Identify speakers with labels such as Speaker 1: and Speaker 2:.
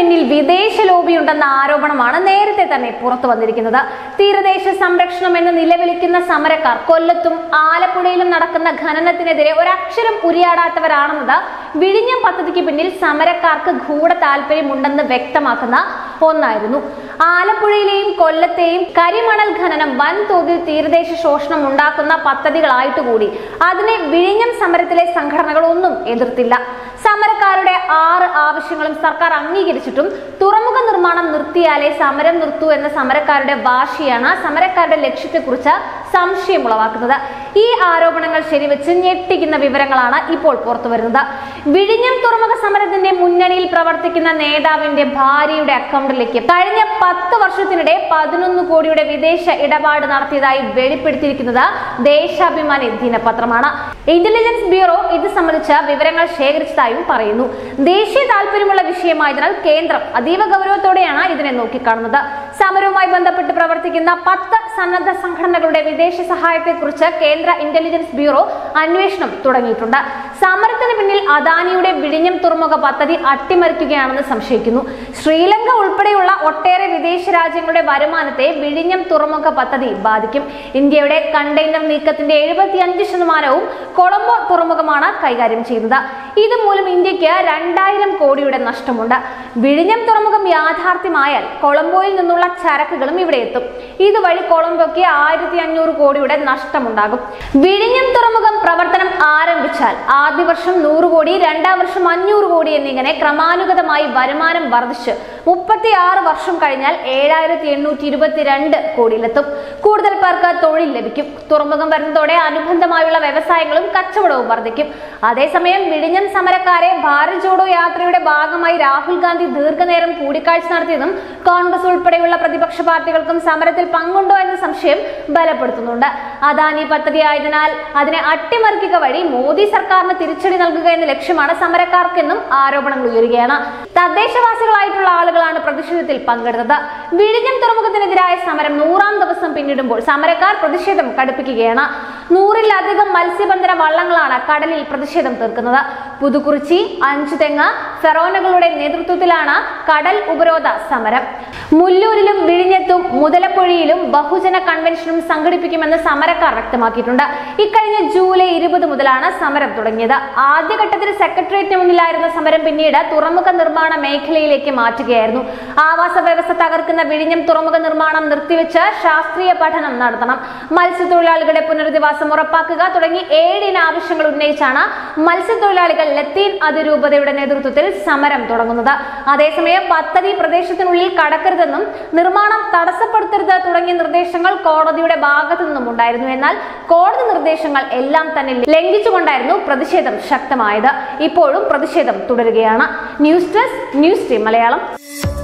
Speaker 1: പിന്നിൽ വിദേശ ലോബിയുണ്ടെന്ന ആരോപണമാണ് നേരത്തെ തന്നെ പുറത്തു വന്നിരിക്കുന്നത് തീരദേശ സംരക്ഷണം എന്ന് നിലവിളിക്കുന്ന സമരക്കാർ കൊല്ലത്തും ആലപ്പുഴയിലും നടക്കുന്ന ഖനനത്തിനെതിരെ ഒരക്ഷരം ഉരിയാടാത്തവരാണെന്നത് വിഴിഞ്ഞം പദ്ധതിക്ക് പിന്നിൽ സമരക്കാർക്ക് ഗൂഢ താല്പര്യമുണ്ടെന്ന് വ്യക്തമാക്കുന്ന ഒന്നായിരുന്നു ആലപ്പുഴയിലെയും കൊല്ലത്തെയും കരിമണൽ ഖനനം വൻതോതിൽ തീരദേശ ശോഷണം ഉണ്ടാക്കുന്ന പദ്ധതികളായിട്ട് കൂടി അതിനെ വിഴിഞ്ഞം സമരത്തിലെ സംഘടനകൾ ഒന്നും എതിർത്തില്ല സമരക്കാരുടെ ആറ് ആവശ്യങ്ങളും സർക്കാർ അംഗീകരിച്ചിട്ടും തുറമുഖ നിർമ്മാണം നിർത്തിയാലേ സമരം നിർത്തൂ എന്ന സമരക്കാരുടെ വാശിയാണ് സമരക്കാരുടെ ലക്ഷ്യത്തെക്കുറിച്ച് സംശയമുളവാക്കുന്നത് ഈ ആരോപണങ്ങൾ ശരിവെച്ച് ഞെട്ടിക്കുന്ന വിവരങ്ങളാണ് ഇപ്പോൾ പുറത്തുവരുന്നത് വിഴിഞ്ഞം തുറമുഖ സമരത്തിന്റെ മുന്നണിയിൽ പ്രവർത്തിക്കുന്ന നേതാവിന്റെ ഭാര്യയുടെ അക്കൗണ്ടിലേക്ക് കഴിഞ്ഞ പത്ത് വർഷത്തിനിടെ പതിനൊന്ന് കോടിയുടെ വിദേശ ഇടപാട് നടത്തിയതായി വെളിപ്പെടുത്തിയിരിക്കുന്നത് ദേശാഭിമാനി ദിനപത്രമാണ് ഇന്റലിജൻസ് ബ്യൂറോ ഇത് സംബന്ധിച്ച വിവരങ്ങൾ ശേഖരിച്ചതായും പറയുന്നു ദേശീയ താല്പര്യമുള്ള വിഷയമായതിനാൽ കേന്ദ്രം അതീവ ഗൗരവത്തോടെയാണ് ഇതിനെ നോക്കിക്കാണുന്നത് സമരവുമായി ബന്ധപ്പെട്ട് പ്രവർത്തിക്കുന്ന പത്ത് സന്നദ്ധ സംഘടനകളുടെ വിദേശ സഹായത്തെക്കുറിച്ച് കേന്ദ്ര ഇന്റലിജൻസ് ബ്യൂറോ അന്വേഷണം തുടങ്ങിയിട്ടുണ്ട് സമരത്തിന് പിന്നിൽ അദാനിയുടെ വിഴിഞ്ഞം തുറമുഖ പദ്ധതി അട്ടിമറിക്കുകയാണെന്ന് സംശയിക്കുന്നു ശ്രീലങ്ക ഉൾപ്പെടെയുള്ള ഒട്ടേറെ വിദേശ രാജ്യങ്ങളുടെ വരുമാനത്തെ വിഴിഞ്ഞം തുറമുഖ പദ്ധതി ബാധിക്കും ഇന്ത്യയുടെ കണ്ടെയ്നർ നീക്കത്തിന്റെ എഴുപത്തിയഞ്ച് ശതമാനവും കൊളംബോ തുറമുഖമാണ് കൈകാര്യം ചെയ്യുന്നത് ഇതുമൂലം ഇന്ത്യക്ക് രണ്ടായിരം കോടിയുടെ നഷ്ടമുണ്ട് വിഴിഞ്ഞം തുറമുഖം യാഥാർത്ഥ്യമായാൽ കൊളംബോയിൽ നിന്നുള്ള ചരക്കുകളും ഇവിടെ എത്തും ഇതുവഴി കൊളംബോയ്ക്ക് ആയിരത്തി അഞ്ഞൂറ് കോടിയുടെ നഷ്ടമുണ്ടാകും വിഴിഞ്ഞം തുറമുഖം പ്രവർത്തനം ആരംഭിച്ചാൽ ആദ്യ വർഷം നൂറ് കോടി രണ്ടാം വർഷം അഞ്ഞൂറ് കോടി എന്നിങ്ങനെ ക്രമാനുഗതമായി വരുമാനം വർദ്ധിച്ച് മുപ്പത്തി ആറ് വർഷം കഴിഞ്ഞാൽ ഏഴായിരത്തി എണ്ണൂറ്റി ഇരുപത്തിരണ്ട് കോടിയിലെത്തും കൂടുതൽ പേർക്ക് തൊഴിൽ ലഭിക്കും തുറമുഖം വരുന്നതോടെ അനുബന്ധമായുള്ള വ്യവസായങ്ങളും കച്ചവടവും വർദ്ധിക്കും അതേസമയം വിഴിഞ്ഞം സമരക്കാരെ ഭാരത് ജോഡോ യാത്രയുടെ ഭാഗമായി രാഹുൽ ഗാന്ധി ദീർഘനേരം കൂടിക്കാഴ്ച നടത്തിയതും കോൺഗ്രസ് ഉൾപ്പെടെയുള്ള പ്രതിപക്ഷ പാർട്ടികൾക്കും സമരത്തിൽ പങ്കുണ്ടോ എന്ന സംശയം ബലപ്പെടുത്തുന്നുണ്ട് അദാനി പദ്ധതി ആയതിനാൽ അതിനെ അട്ടിമറിക്കുക വഴി മോദി സർക്കാരിന് തിരിച്ചടി നൽകുക എന്ന ലക്ഷ്യമാണ് സമരക്കാർക്കെന്നും ആരോപണങ്ങൾ ഉയരുകയാണ് തദ്ദേശവാസികളായിട്ടുള്ള ആളുകളാണ് പ്രതിഷേധത്തിൽ പങ്കെടുത്തത് വിഴിഞ്ഞം തുറമുഖത്തിനെതിരായ സമരം നൂറാം ദിവസം പിന്നിടുമ്പോൾ സമരക്കാർ പ്രതിഷേധം കടുപ്പിക്കുകയാണ് നൂറിലധികം മത്സ്യബന്ധന വള്ളങ്ങളാണ് കടലിൽ പ്രതിഷേധം തീർക്കുന്നത് പുതുക്കുറിച്ചി അഞ്ചുതെങ്ങ് ഫെറോനകളുടെ നേതൃത്വത്തിലാണ് കടൽ ഉപരോധ സമരം മുല്ലൂരിലും വിഴിഞ്ഞത്തും മുതലപ്പുഴയിലും ബഹുജന കൺവെൻഷനും സംഘടിപ്പിക്കുമെന്ന് സമരക്കാർ വ്യക്തമാക്കിയിട്ടുണ്ട് ഇക്കഴിഞ്ഞ ജൂലൈ ഇരുപത് മുതലാണ് സമരം തുടങ്ങിയത് ആദ്യഘട്ടത്തിൽ സെക്രട്ടേറിയറ്റിന് മുന്നിലായിരുന്ന സമരം പിന്നീട് തുറമുഖ നിർമ്മാണ മേഖലയിലേക്ക് മാറ്റുകയായിരുന്നു ആവാസ വ്യവസ്ഥ തകർക്കുന്ന വിഴിഞ്ഞം തുറമുഖ നിർമ്മാണം നിർത്തിവെച്ച് ശാസ്ത്രീയ പഠനം നടത്തണം മത്സ്യത്തൊഴിലാളികളുടെ പുനരധിവാസം ഉറപ്പാക്കുക തുടങ്ങി ഏഴിന ആവശ്യങ്ങൾ ഉന്നയിച്ചാണ് മത്സ്യത്തൊഴിലാളികൾ ലത്തീൻ അതിരൂപതയുടെ നേതൃത്വത്തിൽ സമരം തുടങ്ങുന്നത് അതേസമയം പദ്ധതി പ്രദേശത്തിനുള്ളിൽ കടക്കരുതെന്നും നിർമ്മാണം തടസ്സപ്പെടുത്തരുത് തുടങ്ങിയ നിർദ്ദേശങ്ങൾ കോടതിയുടെ ഭാഗത്തു നിന്നും ഉണ്ടായിരുന്നു എന്നാൽ കോടതി നിർദ്ദേശങ്ങൾ എല്ലാം തന്നെ ലംഘിച്ചുകൊണ്ടായിരുന്നു പ്രതിഷേധം ശക്തമായത് ഇപ്പോഴും പ്രതിഷേധം തുടരുകയാണ് news desk news team Malayalam